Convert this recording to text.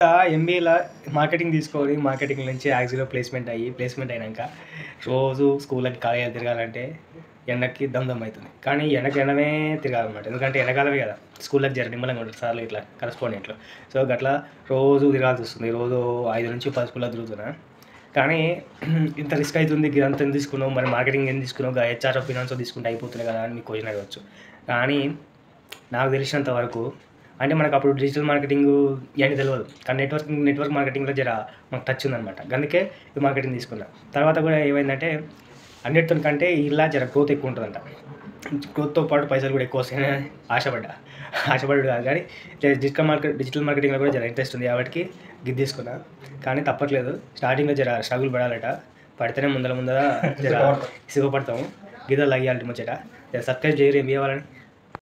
ఎంబీఏలో marketing తీసుకొని marketing నుంచి యాక్సిలో placement అయ్యి ప్లేస్మెంట్ అయినాక రోజు స్కూల్కి కాలేజీలు తిరగాలంటే ఎండకి దమ్ దమ్ అవుతుంది కానీ ఎండకి ఎండనే తిరగాలన్నమాట ఎందుకంటే ఎండాకాలమే కదా స్కూల్కి జర నిమ్మలంగా ఉంటుంది సార్లు ఇట్లా కరెస్పాండెంట్లో సో గట్లా రోజు తిరగాల్సి వస్తుంది రోజు ఐదు నుంచి పది స్కూల్లో తిరుగుతున్నా కానీ ఇంత రిస్క్ అవుతుంది ఇదంతా ఎందుకు తీసుకున్నావు మరి మార్కెటింగ్ ఎందుకు తీసుకున్నావు హెచ్ఆర్ ఫినాన్స్ తీసుకుంటే అయిపోతుంది కదా అని మీకు క్వశ్చన్ అడగవచ్చు కానీ నాకు తెలిసినంత వరకు అంటే మనకు అప్పుడు డిజిటల్ మార్కెటింగ్ ఇవన్నీ తెలియదు కానీ నెట్వర్క్ నెట్వర్క్ మార్కెటింగ్లో జర మాకు టచ్ ఉందన్నమాట అందుకే ఈ మార్కెటింగ్ తీసుకున్నా తర్వాత కూడా ఏమైందంటే అన్నిటితో కంటే ఇలా జర గ్రోత్ ఎక్కువ ఉంటుందంట గ్రోత్తో పాటు పైసలు కూడా ఎక్కువ వస్తాయని ఆశపడ్డా ఆశపడ్డా కాదు కానీ జర డిజిటల్ మార్కెట్ డిజిటల్ మార్కెటింగ్లో కూడా జర ఇంట్రెస్ట్ ఉంది కాబట్టి గిది తీసుకున్నా కానీ తప్పట్లేదు స్టార్టింగ్లో జర స్ట్రగుల్ పడాలట పడితేనే ముందర ముందర జర సిగ్గుపడతాము గిదలు అయ్యాలి ముచ్చట జర సబ్స్క్రైబ్ చేయరు ఏం చేయాలని